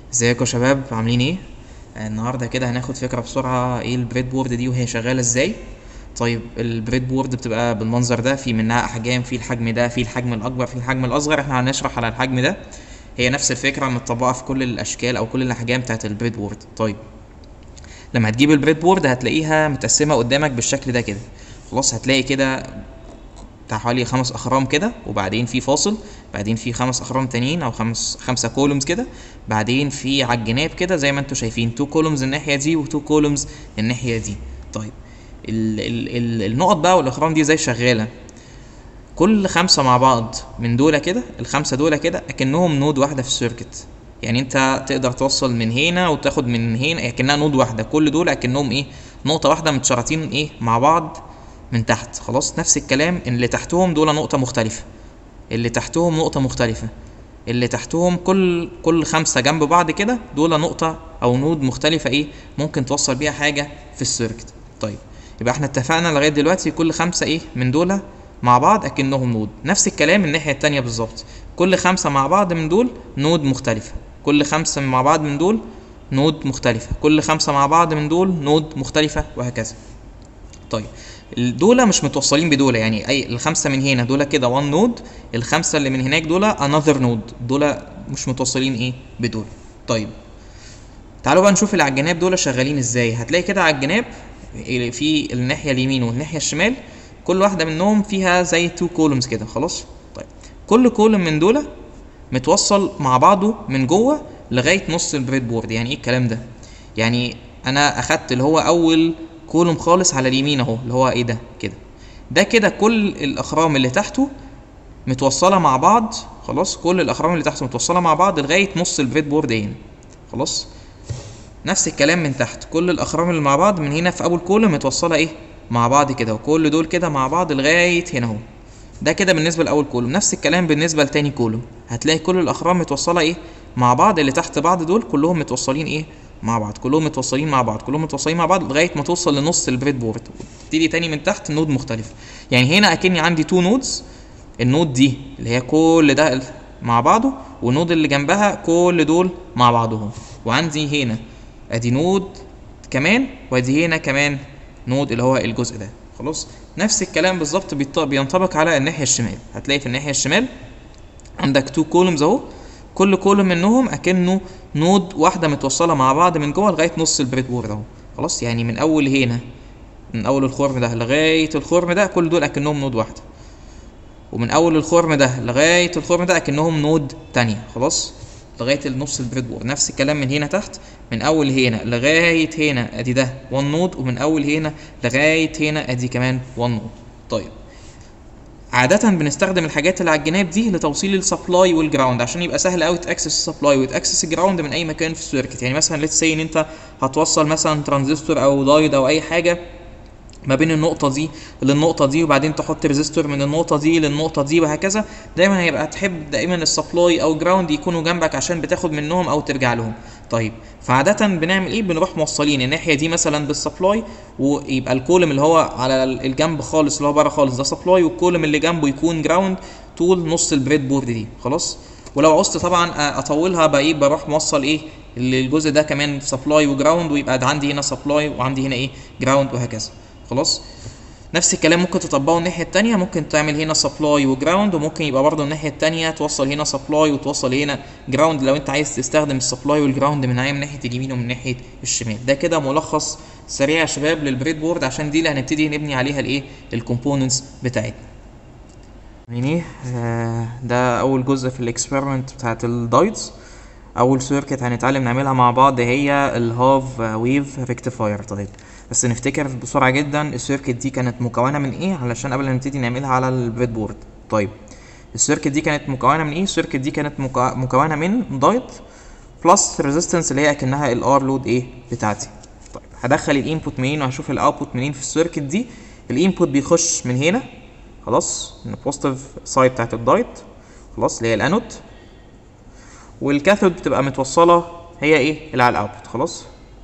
ازيكم يا شباب عاملين ايه آه، النهارده كده هناخد فكره بسرعه ايه البريد بورد دي وهي شغاله ازاي طيب البريد بورد بتبقى بالمنظر ده في منها احجام في الحجم ده في الحجم الاكبر في الحجم الاصغر احنا هنشرح على الحجم ده هي نفس الفكره متطبقه في كل الاشكال او كل الاحجام بتاعت البريد بورد طيب لما هتجيب البريد بورد هتلاقيها متقسمه قدامك بالشكل ده كده خلاص هتلاقي كده بتاع حوالي خمس اخرام كده وبعدين في فاصل بعدين في خمس اخرام تانيين او خمس خمسه كولومز كده بعدين في على الجناب كده زي ما انتم شايفين تو كولومز الناحيه دي وتو كولومز الناحيه دي طيب ال ال ال النقط بقى والاخرام دي زي شغاله كل خمسه مع بعض من دول كده الخمسه دول كده اكنهم نود واحده في السيركت يعني انت تقدر توصل من هنا وتاخد من هنا اكنها نود واحده كل دول اكنهم ايه نقطه واحده متشرطين ايه مع بعض من تحت خلاص نفس الكلام اللي تحتهم دول نقطه مختلفه اللي تحتهم نقطه مختلفه اللي تحتهم كل كل خمسه جنب بعض كده دول نقطه او نود مختلفه ايه ممكن توصل بيها حاجه في السيركت طيب يبقى احنا اتفقنا لغايه دلوقتي كل خمسه ايه من دول مع بعض اكنهم نود نفس الكلام الناحيه التانية بالظبط كل خمسه مع بعض من دول نود مختلفه كل خمسه مع بعض من دول نود مختلفه كل خمسه مع بعض من دول نود مختلفه وهكذا طيب دول مش متوصلين بدول يعني اي الخمسه من هنا دول كده وان نود الخمسه اللي من هناك دول انذر نود دول مش متوصلين ايه بدول طيب تعالوا بقى نشوف اللي على الجناب دول شغالين ازاي هتلاقي كده على الجناب في الناحيه اليمين والناحيه الشمال كل واحده منهم فيها زي تو كولومز كده خلاص طيب كل كولوم من دول متوصل مع بعضه من جوه لغايه نص البريد بورد يعني ايه الكلام ده يعني انا اخدت اللي هو اول كولوم خالص على اليمين اهو اللي هو ايه ده كده ده كده كل الاخرام اللي تحته متوصله مع بعض خلاص كل الاخرام اللي تحته متوصله مع بعض لغايه نص البريد بورد هنا خلاص نفس الكلام من تحت كل الاخرام اللي مع بعض من هنا في اول كولوم متوصله ايه مع بعض كده وكل دول كده مع بعض لغايه هنا اهو ده كده بالنسبه لاول كولوم نفس الكلام بالنسبه لتاني كولوم هتلاقي كل الاخرام متوصله ايه مع بعض اللي تحت بعض دول كلهم متوصلين ايه مع بعض كلهم متوصلين مع بعض كلهم متوصلين مع بعض لغايه ما توصل لنص البريد بورد تبتدي تاني من تحت نود مختلف يعني هنا اكني عندي تو نودز النود دي اللي هي كل ده مع بعضه والنود اللي جنبها كل دول مع بعضهم وعندي هنا ادي نود كمان وادي هنا كمان نود اللي هو الجزء ده خلاص نفس الكلام بالظبط بينطبق على الناحيه الشمال هتلاقي في الناحيه الشمال عندك تو كولومز اهو كل كولوم منهم اكنه نود واحده متوصله مع بعض من جوه لغايه نص البريد بورد اهو خلاص يعني من اول هنا من اول الخرم ده لغايه الخرم ده كل دول اكنهم نود واحده ومن اول الخرم ده لغايه الخرم ده اكنهم نود تانية خلاص لغايه النص البريد بورد نفس الكلام من هنا تحت من اول هنا لغايه هنا ادي ده 1 نود ومن اول هنا لغايه هنا ادي كمان 1 نود طيب عادة بنستخدم الحاجات اللي على الجناب دي لتوصيل السبلاي والجراوند عشان يبقى سهل قوي تاكسس السبلاي وتاكسس الجراوند من اي مكان في السيركت يعني مثلا ليتس سي ان انت هتوصل مثلا ترانزستور او دايد او اي حاجه ما بين النقطة دي للنقطة دي وبعدين تحط ريزيستور من النقطة دي للنقطة دي وهكذا دايما هيبقى تحب دائما السبلاي او جراوند يكونوا جنبك عشان بتاخد منهم او ترجع لهم طيب فعادة بنعمل ايه بنروح موصلين الناحية دي مثلا بالسبلاي ويبقى الكولم اللي هو على الجنب خالص اللي هو بره خالص ده سبلاي والكولم اللي جنبه يكون جراوند طول نص البريد بورد دي خلاص ولو عوزت طبعا اطولها بقى ايه بروح موصل ايه الجزء ده كمان سبلاي وجراوند ويبقى عندي هنا سبلاي وعندي هنا ايه جراوند وهكذا خلاص نفس الكلام ممكن تطبقه الناحيه التانية ممكن تعمل هنا سبلاي وجراوند وممكن يبقى برضه الناحيه التانية توصل هنا سبلاي وتوصل هنا جراوند لو انت عايز تستخدم السبلاي والجراوند من من ناحيه اليمين ومن ناحيه الشمال ده كده ملخص سريع يا شباب للبريد بورد عشان دي اللي هنبتدي نبني عليها الايه الكومبوننتس بتاعتنا يعني ده اول جزء في الاكسبيرمنت بتاعت الدايتس اول سيركت هنتعلم نعملها مع بعض هي الهاف ويف ريكتيفاير طيب بس نفتكر بسرعه جدا السيركت دي كانت مكونه من ايه علشان قبل ما نبتدي نعملها على البريد بورد طيب السيركت دي كانت مكونه من ايه السيركت دي كانت مكونه من دايت بلس ريزيستنس اللي هي اكنها الار لود ايه بتاعتي طيب هدخل الانبوت منين وهشوف الاوتبوت منين في السيركت دي الانبوت بيخش من هنا خلاص من البوزيتيف سايد بتاعت الدايت خلاص اللي هي الانود والكاثود بتبقى متوصله هي ايه اللي على الاوتبوت خلاص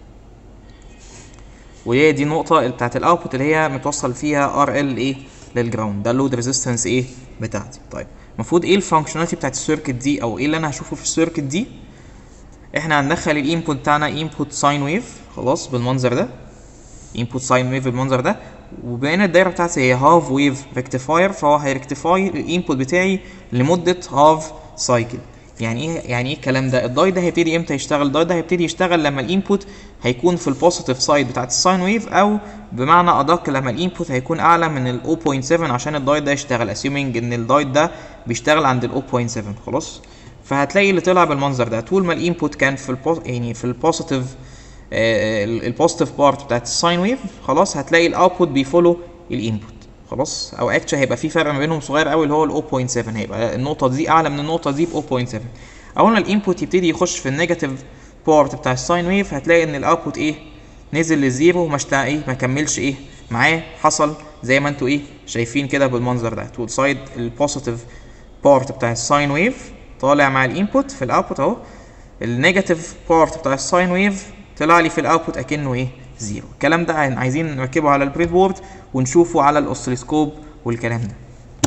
وهي دي النقطة بتاعت الاوتبوت اللي هي متوصل فيها ار ال ايه للجراوند ده اللود ريزيستنس ايه بتاعتي طيب المفروض ايه الفانكشناليتي بتاعت السيركت دي او ايه اللي انا هشوفه في السيركت دي احنا هندخل الانبوت بتاعنا انبوت ساين ويف خلاص بالمنظر ده انبوت ساين ويف بالمنظر ده وبما ان الدايره بتاعتي هي هاف ويف ريكتيفاير فهو هيركتيفاي الانبوت بتاعي لمده هاف سايكل يعني ايه يعني ايه الكلام ده الداي ده هيبتدي امتى يشتغل الداي ده هيبتدي يشتغل لما الانبوت هيكون في البوزيتيف سايد بتاعت الساين ويف او بمعنى ادق لما الانبوت هيكون اعلى من ال 0.7 عشان الداي ده يشتغل assuming ان الداي ده بيشتغل عند ال 0.7 خلاص فهتلاقي اللي طلع بالمنظر ده طول ما الانبوت كان في البو... يعني في البوزيتيف البوزيتيف بارت بتاعت الساين ويف خلاص هتلاقي الاوتبوت بيفولو الانبوت خلاص او اكشن هيبقى في فرق ما بينهم صغير قوي اللي هو ال 0.7 هيبقى النقطه دي اعلى من النقطه دي ب 0.7 اول ما الانبوت يبتدي يخش في النيجاتيف بارت بتاع الساين ويف هتلاقي ان الاوتبوت ايه نزل للزيرو مش ايه ما كملش ايه معاه حصل زي ما انتوا ايه شايفين كده بالمنظر ده طول سايد البوزيتيف بارت بتاع الساين ويف طالع مع الانبوت في الاوتبوت اهو النيجاتيف بارت بتاع الساين ويف طلع لي في الاوتبوت اكنه ايه زيرو الكلام ده عايزين نركبه على البريد بورد ونشوفه على الاوسيلوسكوب والكلام ده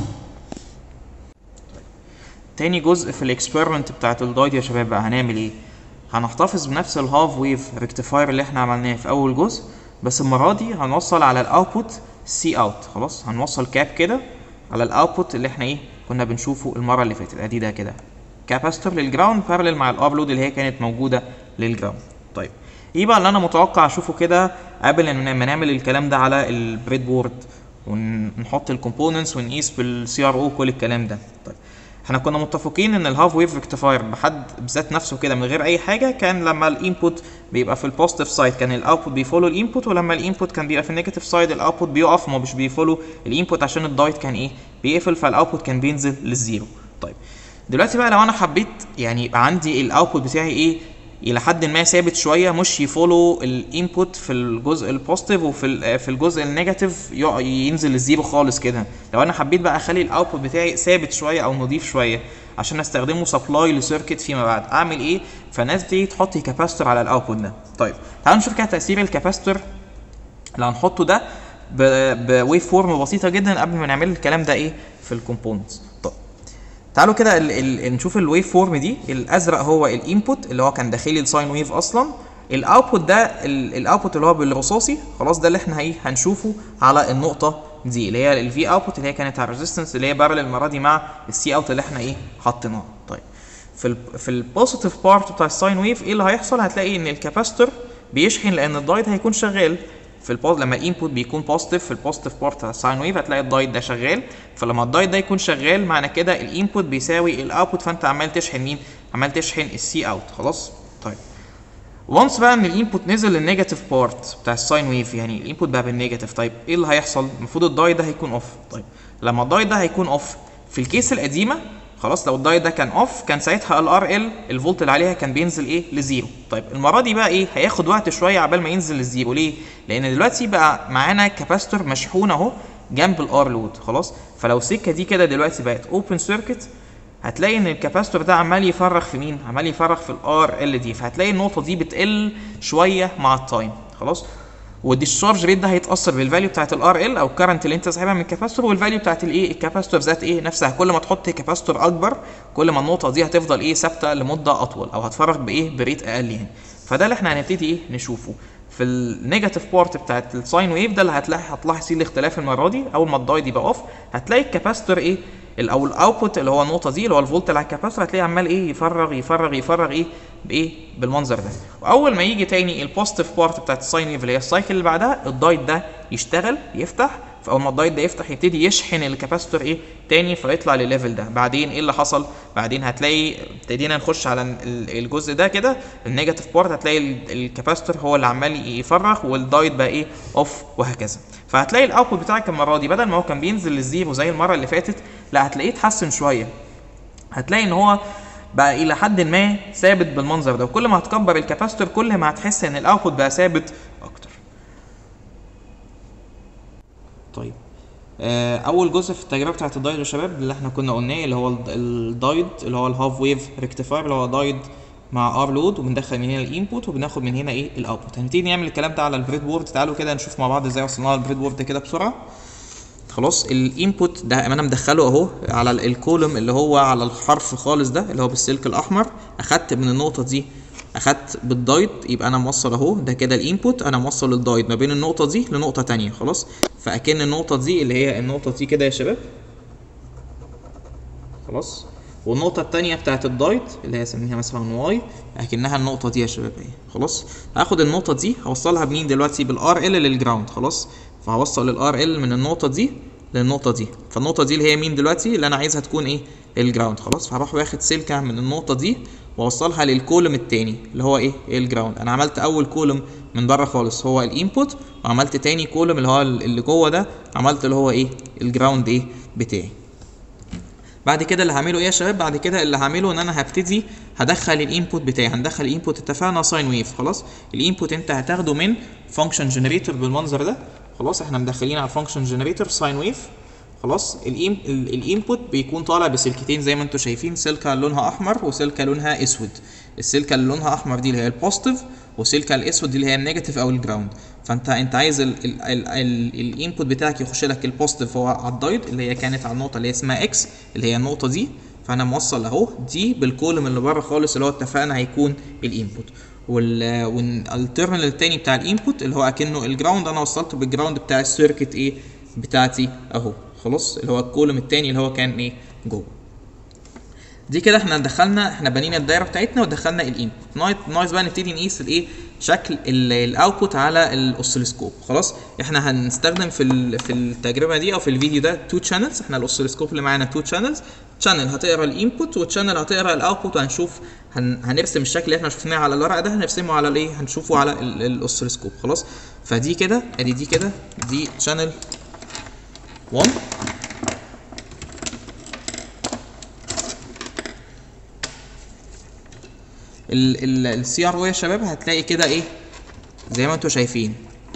تاني جزء في الاكسبيرمنت بتاعت الدايد يا شباب بقى هنعمل ايه هنحتفظ بنفس الهاف ويف ريكتيفاير اللي احنا عملناه في اول جزء بس المره دي هنوصل على الاوتبوت سي اوت خلاص هنوصل كاب كده على الاوتبوت اللي احنا ايه كنا بنشوفه المره اللي فاتت ادي ده كده كاباستور للجراوند بارلل مع الابلود اللي هي كانت موجوده للجراوند طيب ايه بقى اللي انا متوقع اشوفه كده قبل ان ما نعمل الكلام ده على البريد بورد ونحط الكومبوننتس ونقيس بالسي ار او كل الكلام ده طيب احنا كنا متفقين ان الهاف ويف ريكتيفاير بحد بذات نفسه كده من غير اي حاجه كان لما الانبوت بيبقى في البوزيتيف سايد كان الاوتبوت بيفولو الانبوت ولما الانبوت كان بيبقى في النيجاتيف سايد الاوتبوت بيقف ما مش بيفولو الانبوت عشان الدايت كان ايه بيقفل فالاوتبوت كان بينزل للزيرو طيب دلوقتي بقى لو انا حبيت يعني يبقى عندي الاوتبوت بتاعي ايه الى حد ما ثابت شويه مش يفولو الانبوت في الجزء البوزيتيف وفي في الجزء النيجاتيف ينزل للزيرو خالص كده لو انا حبيت بقى اخلي الاوتبوت بتاعي ثابت شويه او نضيف شويه عشان استخدمه سبلاي لسيركت فيما بعد اعمل ايه فالناس بتيجي تحط كاباستور على الاوتبوت ده طيب تعالوا نشوف كده تاثير الكاباستور اللي هنحطه ده بويف فورم بسيطه جدا قبل ما نعمل الكلام ده ايه في الكومبوننتس طيب تعالوا كده ال ال نشوف الويف فورم دي الازرق هو الانبوت اللي هو كان داخلي الساين ويف اصلا الاوتبوت ده الاوتبوت اللي هو بالرصاصي خلاص ده اللي احنا ايه هنشوفه على النقطه دي اللي هي الفي اوتبوت اللي هي كانت على الريزيستنس اللي هي بارل المره دي مع السي اوت اللي احنا ايه حطيناه طيب في ال في البوزيتيف بارت بتاع الساين ويف ايه اللي هيحصل هتلاقي ان الكاباستور بيشحن لان الدايت هيكون شغال في البوز لما الانبوت بيكون بوزيتيف في البوزيتيف بارت بتاع الساين ويف هتلاقي الدايت ده شغال فلما الدايت ده يكون شغال معنى كده الانبوت بيساوي الاوتبوت فانت عمال تشحن مين عمال تشحن السي اوت خلاص طيب وانس بقى ان الانبوت نزل للنيجاتيف بارت بتاع الساين ويف يعني الانبوت بقى بالنيجاتيف طيب ايه اللي هيحصل المفروض الدايت ده هيكون اوف طيب لما الدايت ده هيكون اوف في الكيس القديمه خلاص لو الدايت ده كان اوف كان ساعتها الار ال الفولت اللي عليها كان بينزل ايه لزيرو طيب المره دي بقى ايه هياخد وقت شويه عبال ما ينزل للزيرو ليه لان دلوقتي بقى معانا كاباستور مشحون اهو جنب الار لود خلاص فلو السكه دي كده دلوقتي بقت اوبن سيركت هتلاقي ان الكاباستور ده عمال يفرغ في مين عمال يفرغ في الار ال دي فهتلاقي النقطه دي بتقل شويه مع التايم خلاص والديscharge ريت ده هيتاثر بالفاليو بتاعت الار ال او الكرنت اللي انت ساحبها من الكاباستور والفاليو بتاعت الايه الكاباستور ذات ايه نفسها كل ما تحط كاباستور اكبر كل ما النقطه دي هتفضل ايه ثابته لمده اطول او هتفرغ بايه بريت اقل يعني فده اللي احنا هنبتدي ايه نشوفه في النيجاتيف بارت بتاعت الساين ويف ده اللي هتلاقي هتلاحظ فيه الاختلاف المره دي اول ما الدايد يبقى اوف هتلاقي الكاباستور ايه او الاوتبوت اللي هو النقطه دي اللي هو الفولت اللي على الكاباستور هتلاقيه عمال ايه يفرغ يفرغ يفرغ ايه بايه بالمنظر ده واول ما يجي تاني البوزيتيف بارت بتاعت الساين ويف اللي هي السايكل اللي بعدها الدايت ده يشتغل يفتح فاول ما الدايت ده يفتح يبتدي يشحن الكاباستور ايه تاني فيطلع للليفل ده بعدين ايه اللي حصل بعدين هتلاقي ابتدينا نخش على الجزء ده كده النيجاتيف بارت هتلاقي الكاباستور هو اللي عمال يفرغ والدايت بقى ايه اوف وهكذا فهتلاقي الاوتبوت بتاعك المره دي بدل ما هو كان بينزل للزيرو زي المره اللي فاتت لا هتلاقيه اتحسن شويه هتلاقي ان هو بقى الى حد ما ثابت بالمنظر ده وكل ما هتكبر الكاباستور كل ما هتحس ان الاوتبوت بقى ثابت اكتر طيب اول جزء في التجربه بتاعت الدايد يا شباب اللي احنا كنا قلناه اللي هو الدايد اللي هو الهاف ويف ريكتيفاير اللي هو دايد مع ار لود وبندخل من هنا الانبوت وبناخد من هنا ايه الاوتبوت هنبتدي نعمل الكلام ده على البريد بورد تعالوا كده نشوف مع بعض ازاي وصلنا للبريد بورد كده بسرعه خلاص الانبوت ده انا مدخله اهو على الكولوم اللي هو على الحرف خالص ده اللي هو بالسلك الاحمر اخدت من النقطه دي اخدت بالدايت يبقى انا موصل اهو ده كده الانبوت انا موصل الدايت ما بين النقطه دي لنقطه تانية خلاص فاكن النقطه دي اللي هي النقطه دي كده يا شباب خلاص والنقطة التانية بتاعت الدايت اللي هي اسميها مثلا واي اكنها النقطة دي يا شباب اهي خلاص هاخد النقطة دي هوصلها بمين دلوقتي بالار ال للجراوند خلاص فهوصل الار ال من النقطة دي للنقطة دي فالنقطة دي اللي هي مين دلوقتي اللي انا عايزها تكون ايه الجراوند خلاص فهروح واخد سلكة من النقطة دي واوصلها للكولوم التاني اللي هو ايه الجراوند انا عملت اول كولوم من بره خالص هو الانبوت وعملت تاني كولوم اللي هو اللي جوه ده عملت اللي هو ايه الجراوند ايه بتاعي بعد كده اللي هعمله ايه يا شباب بعد كده اللي هعمله ان انا هبتدي هدخل الانبوت بتاعي هندخل الانبوت اتفقنا ساين ويف خلاص الانبوت انت هتاخده من فانكشن جنريتور بالمنظر ده خلاص احنا مدخلين على الفانكشن جنريتور ساين ويف خلاص الانبوت بيكون طالع بسلكتين زي ما انتم شايفين سلكه لونها احمر وسلكه لونها اسود السلكه اللي لونها احمر دي اللي هي البوزيتيف والسلكه الاسود دي اللي هي النيجاتيف او الجراوند فانت انت عايز الانبوت بتاعك يخش لك البوزيتيف هو على الدايد اللي هي كانت على النقطه اللي هي اسمها اكس اللي هي النقطه دي فانا موصل اهو دي بالكولوم اللي بره خالص اللي هو اتفقنا هيكون الانبوت وال والتيرمينال التاني بتاع الانبوت اللي هو اكنه الجراوند انا وصلته بالجراوند بتاع السيركت ايه بتاعتي اهو خلاص اللي هو الكولوم التاني اللي هو كان ايه جوه دي كده احنا دخلنا احنا بنينا الدايره بتاعتنا ودخلنا الانبوت ناقص بقى نبتدي نقيس الايه شكل الاوتبوت على الاوسيلوسكوب خلاص احنا هنستخدم في في التجربه دي او في الفيديو ده تو شانلز احنا الاوسيلوسكوب اللي معانا تو شانلز شانل هتقرا الانبوت وتشانل هتقرا الاوتبوت وهنشوف هن هنرسم الشكل اللي احنا شفناه على الورق ده هنرسمه على الايه هنشوفه على الاوسيلوسكوب خلاص فدي كده ادي دي كده دي شانل 1 السي ار او يا شباب هتلاقي كده ايه زي ما انتم شايفين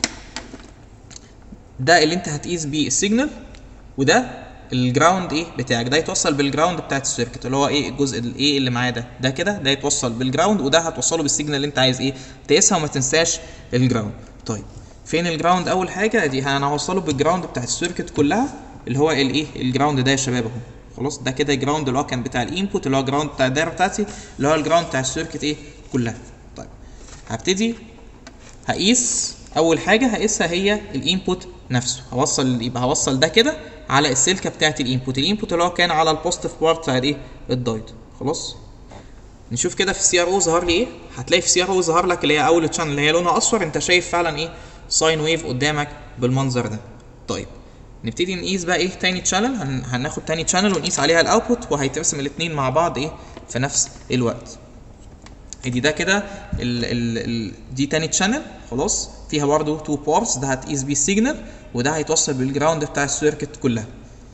ده اللي انت هتقيس بيه السيجنال وده الجراوند ايه بتاعك ده يتوصل بالجراوند بتاعت السيركت اللي هو ايه الجزء الايه اللي معاه ده ده كده ده يتوصل بالجراوند وده هتوصله بالسيجنال اللي انت عايز ايه تقيسها وما تنساش الجراوند طيب فين الجراوند اول حاجه دي انا هوصله بالجراوند بتاعت السيركت كلها اللي هو الايه الجراوند ده يا شباب اهو خلاص ده كده الجراوند اللي هو كان بتاع الانبوت اللي هو الجراوند بتاع الدايره بتاعتي اللي هو الجراوند بتاع السيركت ايه كلها طيب هبتدي هقيس اول حاجه هقيسها هي الانبوت نفسه هوصل يبقى هوصل ده كده على السلكه بتاعت الانبوت الانبوت اللي هو كان على البوزيتيف بارت بتاع الايه الدايت خلاص نشوف كده في السي ار او ظهر لي ايه هتلاقي في السي ار او ظهر لك اللي هي اول تشانل اللي هي لونها اصفر انت شايف فعلا ايه ساين ويف قدامك بالمنظر ده طيب نبتدي نقيس بقى ايه تاني تشانل هن... هناخد تاني تشانل ونقيس عليها الاوتبوت وهيترسم الاثنين مع بعض ايه في نفس الوقت ادي ده كده ال... ال... ال... دي تاني تشانل خلاص فيها برضو تو بارتس ده هتقيس بيه السيجنال وده هيتوصل بالجراوند بتاع السيركت كلها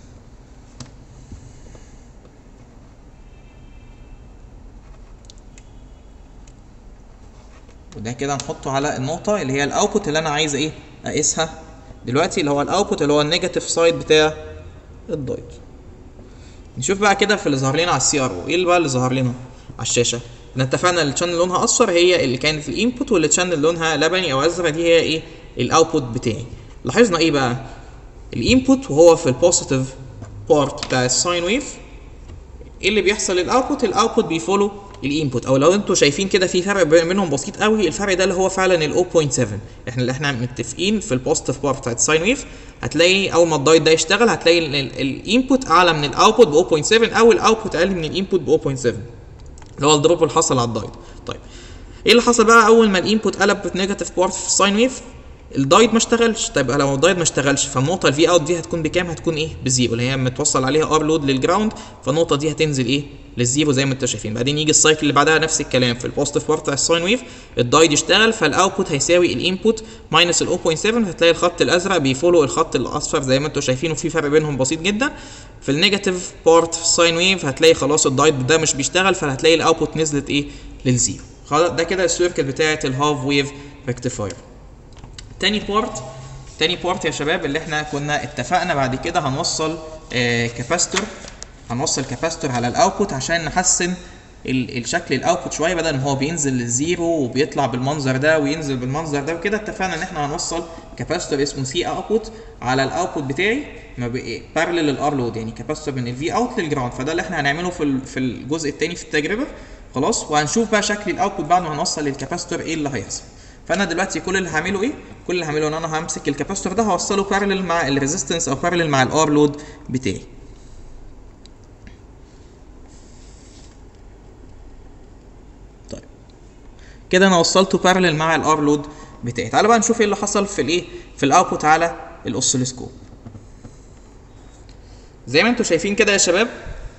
وده كده نحطه على النقطة اللي هي الاوتبوت اللي انا عايز ايه اقيسها دلوقتي اللي هو الاوتبوت اللي هو النيجاتيف سايد بتاع الدايت نشوف بقى كده في اللي ظهر لنا على السي ار او ايه اللي بقى اللي ظهر لنا على الشاشه احنا اتفقنا الشانل لونها اصفر هي اللي كانت الانبوت والشانل لونها لبني او ازرق دي هي ايه الاوتبوت بتاعي لاحظنا ايه بقى الانبوت وهو في البوزيتيف بارت بتاع الساين ويف ايه اللي بيحصل للاوتبوت الاوتبوت بيفولو الانبوت او لو انتوا شايفين كده في فرق بينهم بسيط قوي الفرق ده اللي هو فعلا ال 0.7 احنا اللي احنا متفقين في البوزيتيف بارت بتاعت الساين ويف هتلاقي اول ما الدايت ده يشتغل هتلاقي الانبوت اعلى من الاوتبوت ب 0.7 او الاوتبوت اقل من الانبوت ب 0.7 اللي هو الدروب اللي حصل على الدايت طيب ايه اللي حصل بقى اول ما الانبوت قلب بنيجاتيف بارت في الساين ويف الدايت ما اشتغلش طيب لو الدايت ما اشتغلش فالنقطه الفي اوت دي هتكون بكام هتكون ايه بزيرو اللي هي متوصل عليها ار لود للجراوند فالنقطه دي هتنزل ايه للزيرو زي ما انتم شايفين بعدين يجي السايكل اللي بعدها نفس الكلام في البوزيتيف بارت بتاع الساين ويف الدايت يشتغل فالاوتبوت هيساوي الانبوت ماينس ال 0.7 هتلاقي الخط الازرق بيفولو الخط الاصفر زي ما انتم شايفين وفي فرق بينهم بسيط جدا في النيجاتيف بارت في الساين ويف هتلاقي خلاص الدايت ده مش بيشتغل فهتلاقي الاوتبوت نزلت ايه للزيرو خلاص ده كده السيركت بتاعه الهاف ويف ريكتيفاير تاني بارت تاني بارت يا شباب اللي احنا كنا اتفقنا بعد كده هنوصل آه كاباستور هنوصل كاباستور على الاوتبوت عشان نحسن الشكل الاوتبوت شويه بدل ما هو بينزل للزيرو وبيطلع بالمنظر ده وينزل بالمنظر ده وكده اتفقنا ان احنا هنوصل كاباستور اسمه سي اوتبوت على الاوتبوت بتاعي ما بارلل للار لود يعني كاباستور من الفي اوت للجراوند فده اللي احنا هنعمله في في الجزء الثاني في التجربه خلاص وهنشوف بقى شكل الاوتبوت بعد ما هنوصل للكاباستور ايه اللي هيحصل فانا دلوقتي كل اللي هعمله ايه كل اللي هعمله ان انا همسك الكاباستور ده هوصله بارلل مع الريزيستنس او بارلل مع الار لود بتاعي طيب كده انا وصلته بارلل مع الار لود بتاعي تعالوا بقى نشوف ايه اللي حصل في الايه في الاوتبوت على الاوسيلوسكوب زي ما انتم شايفين كده يا شباب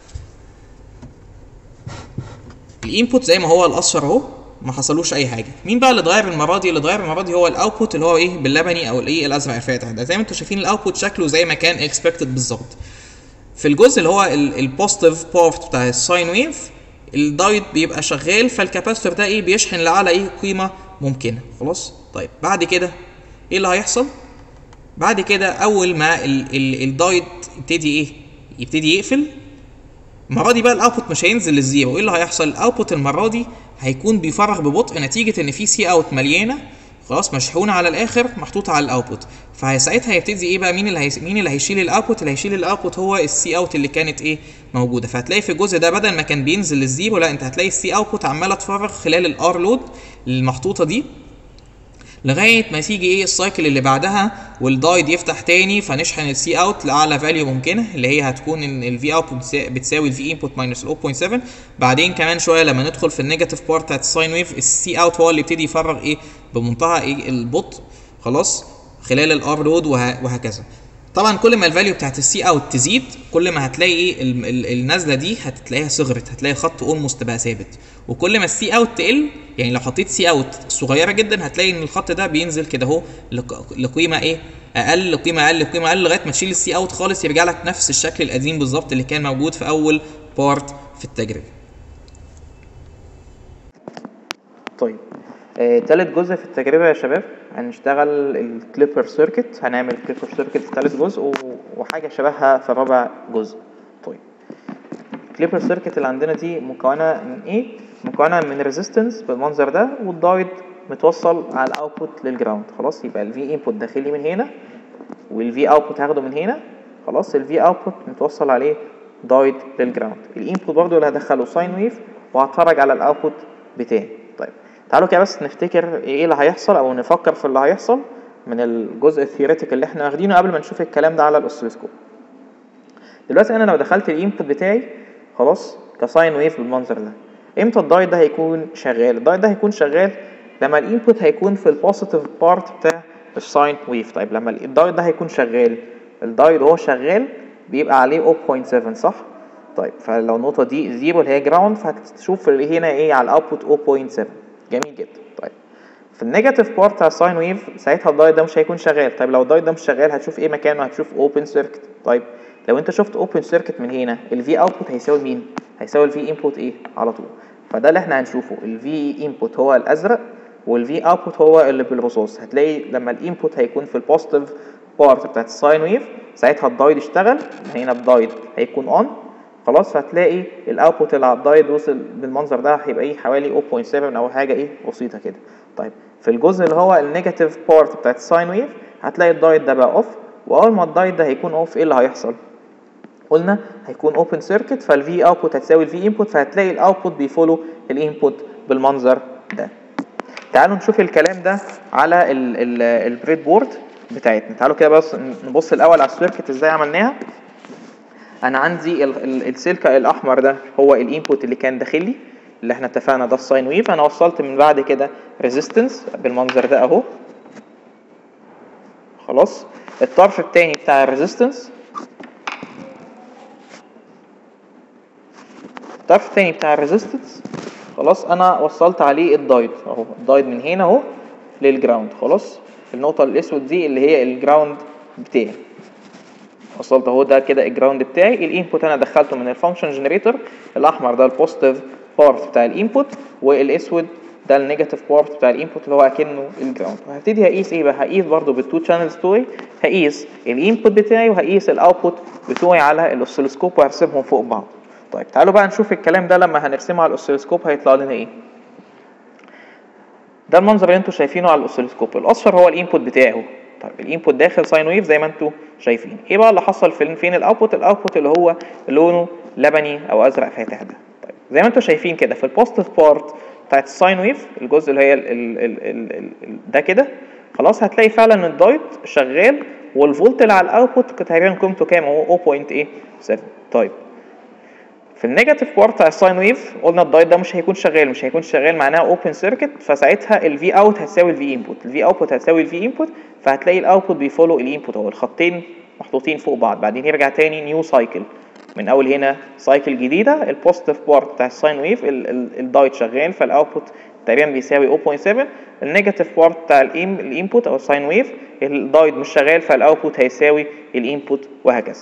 الانبوت زي ما هو الاصفر اهو ما حصلوش اي حاجه مين بقى اللي اتغير المره دي اللي اتغير المره دي هو الاوتبوت اللي هو ايه باللبني او الايه الازرق الفاتح ده زي ما انتم شايفين الاوتبوت شكله زي ما كان اكسبكتد بالظبط في الجزء اللي هو البوزيتيف بارت بتاع الساين ويف الدايت بيبقى شغال فالكاباستور ده ايه بيشحن لاعلى ايه قيمه ممكنه خلاص طيب بعد كده ايه اللي هيحصل بعد كده اول ما الدايت يبتدي ايه يبتدي يقفل المره دي بقى الاوتبوت مش هينزل للزيرو ايه اللي هيحصل الاوتبوت المره دي هيكون بيفرغ ببطء نتيجه ان في سي اوت مليانه خلاص مشحونه على الاخر محطوطه على الاوتبوت فساعتها هيبتدي ايه بقى مين اللي هي... مين اللي هيشيل الاوتبوت اللي هيشيل الاوتبوت هو السي اوت اللي كانت ايه موجوده فهتلاقي في الجزء ده بدل ما كان بينزل للزيرو لا انت هتلاقي السي اوتبوت عماله تفرغ خلال الار لود المحطوطه دي لغايه ما تيجي ايه السايكل اللي بعدها والدايد يفتح تاني فنشحن السي اوت لاعلى فاليو ممكنه اللي هي هتكون ان الفي اوت بتساوي الفي انبوت ماينس 0.7 بعدين كمان شويه لما ندخل في النيجاتيف بارت بتاعت الساين ويف السي اوت هو اللي يبتدي يفرغ ايه بمنتهى ايه البطء خلاص خلال الار لود وه... وهكذا طبعا كل ما الفاليو بتاعت السي اوت تزيد كل ما هتلاقي ايه ال- ال- النازله دي هتلاقيها صغرت هتلاقي خط اولموست بقى ثابت وكل ما السي اوت تقل يعني لو حطيت سي اوت صغيره جدا هتلاقي ان الخط ده بينزل كده اهو لق- لقيمه ايه اقل لقيمه اقل لقيمه اقل لغايه ما تشيل السي اوت خالص يرجع لك نفس الشكل القديم بالظبط اللي كان موجود في اول بارت في التجربه طيب آه، تالت جزء في التجربة يا شباب هنشتغل الكليبر سيركت هنعمل كليبر سيركت في تالت جزء و- وحاجة شبهها في رابع جزء طيب الكليبر سيركت اللي عندنا دي مكونة من ايه؟ مكونة من ريزيستنس بالمنظر ده والدايد متوصل على الاوتبوت للجراوند خلاص يبقى الفي انبوت داخلي من هنا والفي اوتبوت هاخده من هنا خلاص الفي اوتبوت متوصل عليه دايد للجراوند الانبوت برضه اللي هدخله ساين ويف وهتفرج على الاوتبوت بتاعي طيب تعالوا كده بس نفتكر ايه اللي هيحصل او نفكر في اللي هيحصل من الجزء الثيوريتيك اللي احنا واخدينه قبل ما نشوف الكلام ده على الاوسيلوسكوب دلوقتي انا لو دخلت الانبوت بتاعي خلاص كساين ويف بالمنظر ده امتى الدايت ده هيكون شغال الدايت ده هيكون شغال لما الانبوت هيكون في البوزيتيف بارت بتاع الساين ويف طيب لما الدايت ده هيكون شغال الدايت وهو شغال بيبقى عليه 0.7 صح طيب فلو النقطه دي زيرو اللي هي جراوند فهتشوف اللي هنا ايه على الاوتبوت 0.7 جميل جدا طيب في النيجاتيف بارت بتاع الساين ويف ساعتها الدايت ده مش هيكون شغال طيب لو الدايت ده مش شغال هتشوف ايه مكانه هتشوف اوبن سيركت طيب لو انت شفت اوبن سيركت من هنا الفي اوتبوت هيساوي مين هيساوي الفي انبوت ايه على طول فده اللي احنا هنشوفه الفي انبوت هو الازرق والفي اوتبوت هو اللي بالرصاص هتلاقي لما الانبوت هيكون في البوزيتيف بارت بتاعت الساين ويف ساعتها الدايد اشتغل هنا الدايد هيكون اون خلاص فهتلاقي الاوتبوت اللي على الدايد وصل بالمنظر ده هيبقى ايه حوالي 0.7 او حاجه ايه بسيطه كده طيب في الجزء اللي هو النيجاتيف بارت بتاعت الساين ويف هتلاقي الدايد ده بقى اوف واول ما الدايد ده هيكون اوف ايه اللي هيحصل قلنا هيكون اوبن سيركت فالفي اوتبوت هتساوي الفي انبوت فهتلاقي الاوتبوت بيفولو الانبوت بالمنظر ده تعالوا نشوف الكلام ده على البريد بورد بتاعتنا تعالوا كده بس نبص الاول على السيركت ازاي عملناها انا عندي ال- ال- السلك الاحمر ده هو الانبوت اللي كان داخل لي اللي احنا اتفقنا ده الساين ويف انا وصلت من بعد كده ريزيستنس بالمنظر ده اهو خلاص الطرف التاني بتاع الريزيستنس الطرف التاني بتاع الريزيستنس خلاص انا وصلت عليه الدايد اهو الدايد من هنا اهو للجراوند خلاص النقطة الاسود دي اللي هي الجراوند بتاعي وصلت اهو ده كده الجراوند بتاعي الانبوت انا دخلته من الفانكشن جنريتور الاحمر ده البوزيتيف بارت بتاع الانبوت والاسود ده النيجاتيف بارت بتاع الانبوت اللي هو اكنه الجراوند وهبتدي هقيس ايه بقى هقيس برضو بالتو شانلز بتوعي هقيس الانبوت بتاعي وهقيس الاوتبوت بتوعي على الاوسيلوسكوب وهرسمهم فوق بعض طيب تعالوا بقى نشوف الكلام ده لما هنرسمه على الاوسيلوسكوب هيطلع لنا ايه ده المنظر اللي انتوا شايفينه على الاوسيلوسكوب الاصفر هو الانبوت بتاعي اهو طيب الانبوت داخل ساين ويف زي ما انتوا شايفين ايه بقى اللي حصل في فين الاوتبوت الاوتبوت اللي هو لونه لبني او ازرق فاتح ده طيب زي ما انتم شايفين كده في البوزيتيف بارت بتاعت الساين ويف الجزء اللي هي ال ال ال ال ال ال ده كده خلاص هتلاقي فعلا الدايت شغال والفولت اللي على الاوتبوت تقريبا قيمته كام هو 0.87 طيب في النيجاتيف بارت بتاع الساين ويف قلنا الدايت ده مش هيكون شغال مش هيكون شغال معناها اوبن سيركت فساعتها الفي اوت هتساوي الفي انبوت الفي اوتبوت هتساوي الفي انبوت فهتلاقي الاوتبوت بيفولو الانبوت اهو الخطين محطوطين فوق بعض بعدين يرجع تاني نيو سايكل من اول هنا سايكل جديده البوزيتيف بارت بتاع الساين ويف الدايت شغال فالاوتبوت تقريبا بيساوي 0.7 النيجاتيف بارت بتاع الانبوت او الساين ويف الدايت مش شغال فالاوتبوت هيساوي الانبوت وهكذا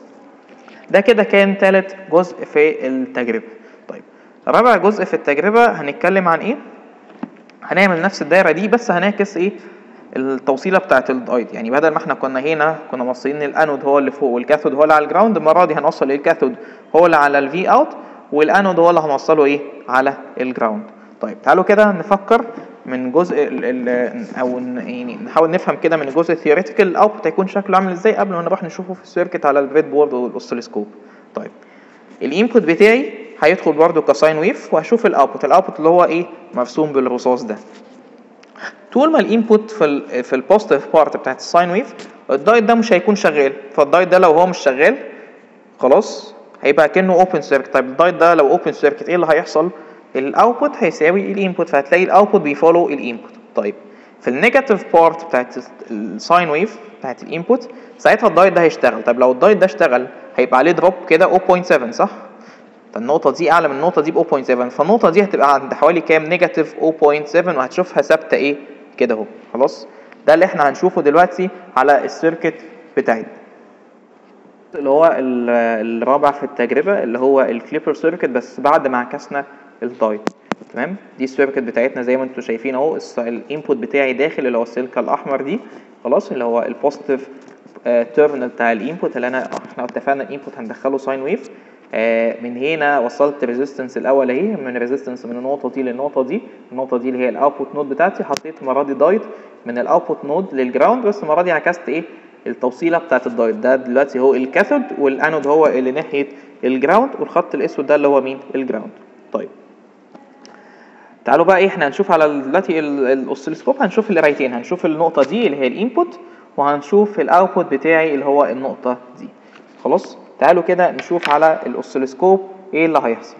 ده كده كان تالت جزء في التجربة طيب رابع جزء في التجربة هنتكلم عن ايه هنعمل نفس الدايرة دي بس هنعكس ايه التوصيلة بتاعة الدايت يعني بدل ما احنا كنا هنا كنا موصلين الانود هو اللي فوق والكاثود هو اللي على الجراوند المرة دي هنوصل الكاثود هو اللي على الفي اوت والانود هو اللي هنوصله ايه على الجراوند طيب تعالوا كده نفكر من جزء ال ال او يعني نحاول نفهم كده من الجزء الثيوريتيكال الاوتبوت هيكون شكله عامل ازاي قبل ما نروح نشوفه في السيركت على البريد بورد والاوسيلوسكوب طيب الانبوت بتاعي هيدخل برده كساين ويف وهشوف الاوتبوت الاوتبوت اللي هو ايه مرسوم بالرصاص ده طول ما الانبوت في ال في البوزيتيف بارت بتاعت الساين ويف الدايت ده مش هيكون شغال فالدايت ده لو هو مش شغال خلاص هيبقى كانه اوبن سيركت طيب الدايت ده لو اوبن سيركت ايه اللي هيحصل الاوتبوت هيساوي الانبوت فهتلاقي الاوتبوت بيفولو الانبوت طيب في النيجاتيف بارت بتاعت الساين ويف بتاعت الانبوت ساعتها الدايت ده هيشتغل طيب لو الدايت ده اشتغل هيبقى عليه دروب كده 0.7 صح فالنقطة دي أعلى من النقطة دي ب 0.7 فالنقطة دي هتبقى عند حوالي كام نيجاتيف 0.7 وهتشوفها ثابتة إيه كده أهو خلاص ده اللي إحنا هنشوفه دلوقتي على السيركت بتاعتنا اللي هو الرابع في التجربة اللي هو الكليبر سيركت بس بعد ما عكسنا الدايت تمام دي السيركت بتاعتنا زي ما انتم شايفين اهو الانبوت بتاعي داخل اللي هو السلكه الاحمر دي خلاص اللي هو البوزيتيف تيرمينال بتاع الانبوت اللي انا احنا اتفقنا الانبوت هندخله ساين ويف آه من هنا وصلت ريزيستنس الاول اهي من ريزيستنس من النقطه دي للنقطه دي النقطه دي اللي هي الاوتبوت نود بتاعتي حطيت المره دي دايت من الاوتبوت نود للجراوند بس المره دي عكست ايه التوصيله بتاعت الدايت ده دلوقتي هو الكاثود والانود هو اللي ناحيه الجراوند والخط الاسود ده اللي هو مين الجراوند طيب تعالوا بقى ايه احنا هنشوف على دلوقتي الاوسيلوسكوب هنشوف القرايتين هنشوف النقطه دي اللي هي الانبوت وهنشوف الاوتبوت بتاعي اللي هو النقطه دي خلاص تعالوا كده نشوف على الاوسيلوسكوب ايه اللي هيحصل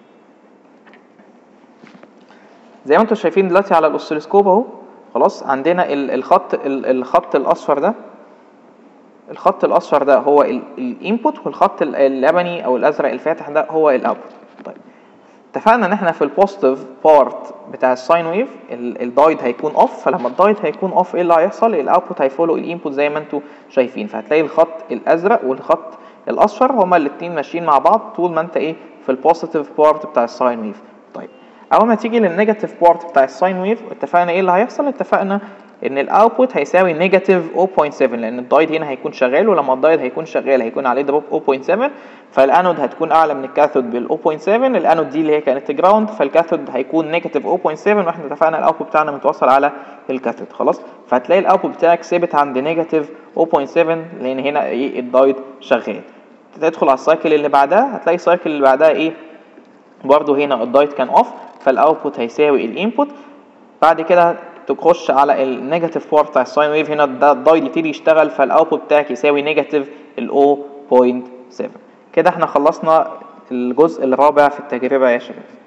زي ما انتم شايفين دلوقتي على الاوسيلوسكوب اهو خلاص عندنا الخط الخط الاصفر ده الخط الاصفر ده هو الانبوت والخط اللبني او الازرق الفاتح ده هو الاوتبوت طيب اتفقنا ان احنا في البوزيتيف بارت بتاع الساين ويف الدايت هيكون اوف فلما الدايت هيكون اوف ايه اللي هيحصل الاوتبوت هيفولو الانبوت زي ما انتم شايفين فهتلاقي الخط الازرق والخط الاصفر هما الاثنين ماشيين مع بعض طول ما انت ايه في البوزيتيف بارت بتاع الساين ويف طيب اول ما تيجي للنيجاتيف بارت بتاع الساين ويف اتفقنا ايه اللي هيحصل اتفقنا ان الاوتبوت هيساوي نيجاتيف 0.7 لان الدايت هنا هيكون شغال ولما الدايت هيكون شغال هيكون عليه دروب 0.7 فالانود هتكون اعلى من الكاثود بال 0.7 الانود دي اللي هي كانت جراوند فالكاثود هيكون نيجاتيف 0.7 واحنا اتفقنا الاوتبوت بتاعنا متوصل على الكاثود خلاص فهتلاقي الاوتبوت بتاعك ثابت عند نيجاتيف 0.7 لان هنا ايه الدايت شغال تدخل على السايكل اللي بعدها هتلاقي السايكل اللي بعدها ايه برضو هنا الدايت كان اوف فالاوتبوت هيساوي الانبوت بعد كده تخش على النيجاتيف بارت بتاع الساين ويف هنا ده الدايت يبتدي يشتغل فالاوتبوت بتاعك يساوي نيجاتيف ال 0.7 كده احنا خلصنا الجزء الرابع في التجربه يا شباب